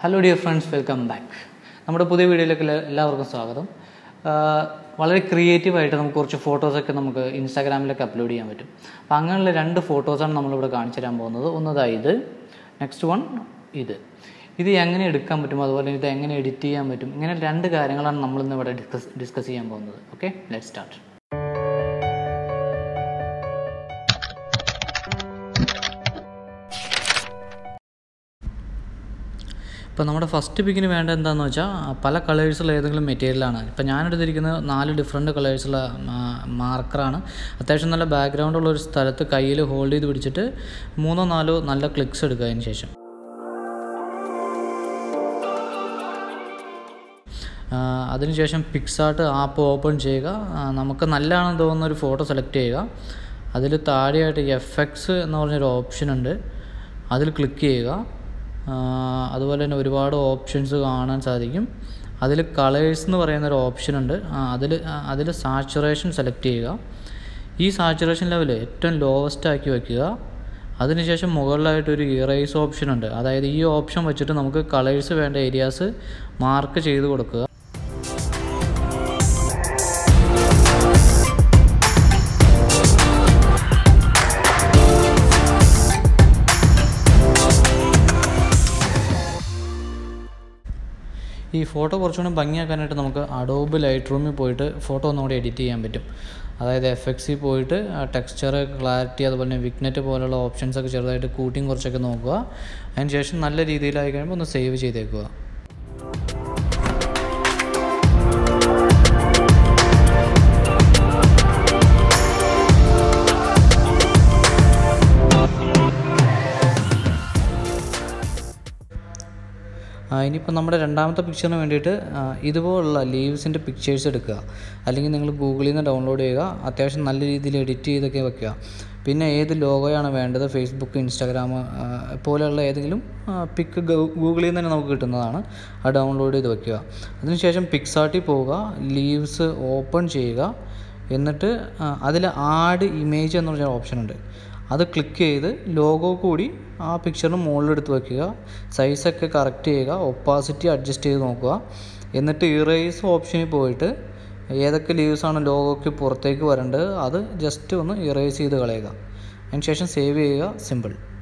hello dear friends welcome back നമ്മുടെ പുതിയ വീഡിയോയിലേക്ക് എല്ലാ- എല്ലാവർക്കും സ്വാഗതം ആഹ് വളരെ ക്രിയേറ്റീവായിട്ട് നമുക്ക് കുറച്ച് ഫോട്ടോസൊക്കെ നമുക്ക് ഇൻസ്റ്റാഗ്രാമിലൊക്കെ അപ്ലോഡ് ചെയ്യാൻ പറ്റും അപ്പോൾ അങ്ങനെയുള്ള രണ്ട് ഫോട്ടോസാണ് നമ്മളിവിടെ കാണിച്ചു തരാൻ പോകുന്നത് ഒന്നതാ ഇത് നെക്സ്റ്റ് വൺ ഇത് ഇത് എങ്ങനെ എടുക്കാൻ പറ്റും അതുപോലെ ഇത് എങ്ങനെ എഡിറ്റ് ചെയ്യാൻ പറ്റും ഇങ്ങനെ രണ്ട് കാര്യങ്ങളാണ് നമ്മളിന്ന് ഇവിടെ ഡിസ്കസ് ഡിസ്കസ് ചെയ്യാൻ പോകുന്നത് ഓക്കെ ലെറ്റ് സ്റ്റാർട്ട് ഇപ്പോൾ നമ്മുടെ ഫസ്റ്റ് പിക്കിന് വേണ്ട എന്താണെന്ന് വെച്ചാൽ പല കളേഴ്സുള്ള ഏതെങ്കിലും മെറ്റീരിയലാണ് ഇപ്പോൾ ഞാനെടുത്തിരിക്കുന്നത് നാല് ഡിഫറെൻറ്റ് കളേഴ്സുള്ള മാർക്കറാണ് അത്യാവശ്യം നല്ല ബാക്ക്ഗ്രൗണ്ട് ഉള്ള ഒരു സ്ഥലത്ത് കയ്യിൽ ഹോൾഡ് ചെയ്ത് പിടിച്ചിട്ട് മൂന്നോ നാലോ നല്ല ക്ലിക്സ് എടുക്കുക അതിന് ശേഷം ആ, അതിനുശേഷം പിക്സാർട്ട് ആപ്പ് ഓപ്പൺ ചെയ്യുക ആ, നമുക്ക് നല്ലതാണെന്ന് തോന്നുന്ന ഒരു ഫോട്ടോ സെലക്ട് ചെയ്യുക അതിൽ താഴെയായിട്ട് എഫ് എക്സ് എന്ന് പറഞ്ഞൊരു ഓപ്ഷൻ ഉണ്ട് അതിൽ ക്ലിക്ക് ചെയ്യുക ആ, അതുപോലെ തന്നെ ഒരുപാട് ഓപ്ഷൻസ് കാണാൻ സാധിക്കും അതിൽ കളേഴ്സ് എന്ന് പറയുന്ന ഒരു ഓപ്ഷൻ ഉണ്ട് അതിൽ അതിൽ സാച്ചുറേഷൻ സെലക്ട് ചെയ്യുക ഈ സാച്ചുറേഷൻ ലെവൽ ഏറ്റവും ലോവസ്റ്റ് ആക്കി വയ്ക്കുക അതിനുശേഷം മുകളിലായിട്ട് ഒരു ഇറേസ് ഓപ്ഷൻ ഉണ്ട് അതായത് ഈ ഓപ്ഷൻ വെച്ചിട്ട് നമുക്ക് കളേഴ്സ് വേണ്ട ഏരിയാസ് മാർക്ക് ചെയ്ത് കൊടുക്കുക ഈ ഫോട്ടോ കുറച്ചുകൂടി ഭംഗിയാക്കാനായിട്ട് നമുക്ക് അഡോബ് ലൈറ്റ് റൂമിൽ പോയിട്ട് ഫോട്ടോ ഒന്നുകൂടി എഡിറ്റ് ചെയ്യാൻ പറ്റും അതായത് എഫ് എക്സിൽ പോയിട്ട് ടെക്സ്ചർ ക്ലാരിറ്റി അതുപോലെ തന്നെ വിഗ്നെറ്റ് പോലുള്ള ഓപ്ഷൻസ് ഒക്കെ ചെറുതായിട്ട് കൂട്ടിയും കുറച്ചൊക്കെ നോക്കുക അതിന് ശേഷം നല്ല രീതിയിലായി കഴിയുമ്പോൾ ഒന്ന് സേവ് ചെയ്തേക്കുക ആ, ഇനിയിപ്പോൾ നമ്മുടെ രണ്ടാമത്തെ പിക്ചറിന് വേണ്ടിയിട്ട് ആ, ഇതുപോലുള്ള ലീവ്സിൻ്റെ പിക്ചേഴ്സ് എടുക്കുക അല്ലെങ്കിൽ നിങ്ങൾ ഗൂഗിളിൽ നിന്ന് ഡൗൺലോഡ് ചെയ്യുക അത്യാവശ്യം നല്ല രീതിയിൽ എഡിറ്റ് ചെയ്തൊക്കെ വെക്കുക പിന്നെ ഏത് ലോഗോയാണ് വേണ്ടത് ഫേസ്ബുക്ക് ഇൻസ്റ്റാഗ്രാം ആ, പോലെയുള്ള ഏതെങ്കിലും പിക്ക് ഗൂഗിളിൽ നിന്ന് തന്നെ നമുക്ക് കിട്ടുന്നതാണ് അത് ഡൗൺലോഡ് ചെയ്ത് വെക്കുക അതിനുശേഷം പിക്സാർട്ടിൽ പോവുക ലീവ്സ് ഓപ്പൺ ചെയ്യുക എന്നിട്ട് അതിൽ ആഡ് ഇമേജ് എന്ന് പറഞ്ഞ ഓപ്ഷൻ ഉണ്ട് അത് ക്ലിക്ക് ചെയ്ത് ലോഗോ കൂടി ആ പിക്ചറിന് മുകളിലെടുത്ത് വയ്ക്കുക സൈസൊക്കെ കറക്റ്റ് ചെയ്യുക ഒപ്പാസിറ്റി അഡ്ജസ്റ്റ് ചെയ്ത് നോക്കുക എന്നിട്ട് ഇറേസ് ഓപ്ഷനിൽ പോയിട്ട് ഏതൊക്കെ ലീവ്സാണ് ലോഗോയ്ക്ക് പുറത്തേക്ക് വരേണ്ടത് അത് ജസ്റ്റ് ഒന്ന് ഇറേസ് ചെയ്ത് കളയുക അതിന് ശേഷം സേവ് ചെയ്യുക സിമ്പിൾ